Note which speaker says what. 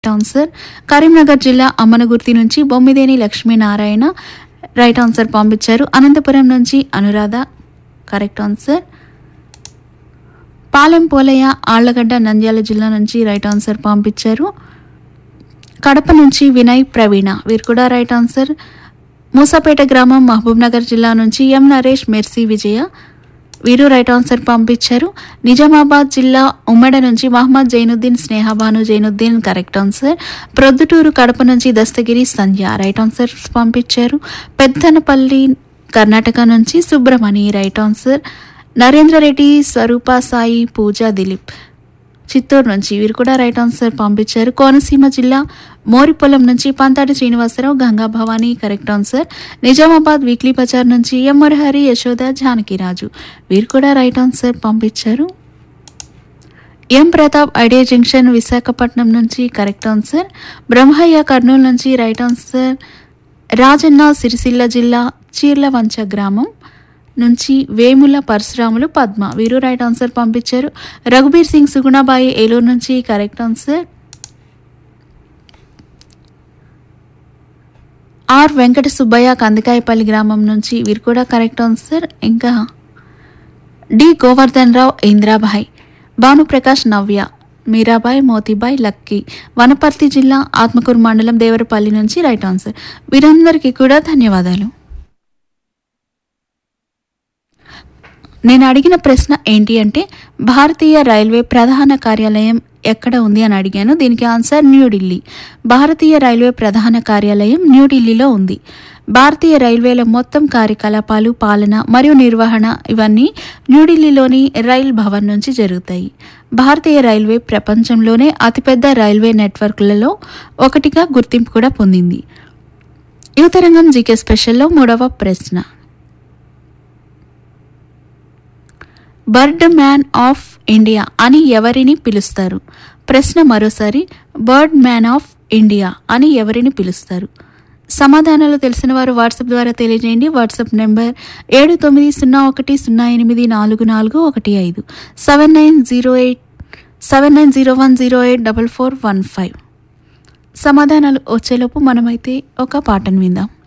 Speaker 1: answer Karimnagar జిల్లా అమ్మనగుర్తి నుంచి Bommideni Lakshminarayana right answer పంపించారు అనంతపురం నుంచి అనురాధ కరెక్ట్ ఆన్సర్ పాలెం పోలయ్య ఆళ్లగడ్డ నంద్యాల జిల్లా నుంచి రైట్ ఆన్సర్ పంపించారు కడప నుంచి వినయ్ ప్రవీణ వీరు కూడా రైట్ ఆన్సర్ మూసాపేట గ్రామం మహబూబ్ నగర్ జిల్లా నుంచి ఎం నరేష్ మెర్సీ విజయ వీరు రైట్ ఆన్సర్ పంపించారు నిజామాబాద్ జిల్లా ఉమ్మడి నుంచి మహమ్మద్ జైనుద్దీన్ స్నేహబాను జైనుద్దీన్ కరెక్ట్ ఆన్సర్ ప్రొద్దుటూరు కడప నుంచి దస్తగిరి సంధ్య రైట్ ఆన్సర్ పంపించారు పెద్దనపల్లి కర్ణాటక నుంచి సుబ్రమణి రైట్ ఆన్సర్ నరేంద్ర రెడ్డి స్వరూప సాయి పూజ దిలీప్ చిత్తూరు నుంచి వీరు కూడా రైట్ ఆన్సర్ పంపించారు కోనసీమ జిల్లా మోరిపొలం నుంచి Panthati Srinivasarao Ganga Bhavani correct answer Nizamabad weekly bazaar నుంచి ఎం మురహరి యశోద జానకిరాజు వీరు కూడా రైట్ ఆన్సర్ పంపించారు M Pratap idea junction Visakhapatnam నుంచి కరెక్ట్ ఆన్సర్ బ్రహ్మయ్య కర్నూలు నుంచి రైట్ ఆన్సర్ రాజన్న సిరిసిల్ల జిల్లా చీర్లవంచ గ్రామం నుంచి వేముల పరశురాములు పద్మ వీరు రైట్ ఆన్సర్ పంపించారు రఘుబీర్ సింగ్ సుగుణాబాయి ఏలూరు నుంచి correct answer R Venkata Subbaiah Kandikayapalli గ్రామం నుంచి వీరు కూడా కరెక్ట్ ఆన్సర్ ఇంకా డి గోవర్ధన్ రావు ఇంద్రాబాయ్ భానుప్రకాష్ నవ్య మీరాబాయ్ మోతీబాయ్ లక్కీ వనపర్తి జిల్లా ఆత్మకూరు మండలం దేవరపల్లి నుంచి రైట్ ఆన్సర్ వీరందరికీ కూడా ధన్యవాదాలు నేను అడిగిన ప్రశ్న ఏంటి అంటే భారతీయ రైల్వే ప్రధాన కార్యాలయం ఎక్కడ ఉంది అని అడిగాను దీనికి ఆన్సర్ న్యూఢిల్లీ భారతీయ రైల్వే ప్రధాన కార్యాలయం న్యూఢిల్లీలో ఉంది భారతీయ రైల్వేల మొత్తం కార్యకలాపాలు పాలన మరియు నిర్వహణ ఇవన్నీ న్యూఢిల్లీలోని రైల్ భవన్ నుంచి జరుగుతాయి భారతీయ రైల్వే ప్రపంచంలోనే అతిపెద్ద రైల్వే నెట్వర్క్లలో ఒకటిగా గుర్తింపు కూడా పొందింది యువతరంగం జీకే స్పెషల్లో మూడవ ప్రశ్న బర్డ్ మ్యాన్ ఆఫ్ ఇండియా అని ఎవరిని పిలుస్తారు ప్రశ్న మరోసారి బర్డ్ మ్యాన్ ఆఫ్ ఇండియా అని ఎవరిని పిలుస్తారు సమాధానాలు తెలిసిన వారు వాట్సాప్ ద్వారా తెలియజేయండి వాట్సాప్ నెంబర్ ఏడు తొమ్మిది సున్నా ఒకటి సున్నా ఎనిమిది నాలుగు నాలుగు ఒకటి ఐదు seven nine zero eight seven nine zero one zero eight double four one five సమాధానాలు వచ్చేలోపు మనమైతే ఒక పాటను విందాం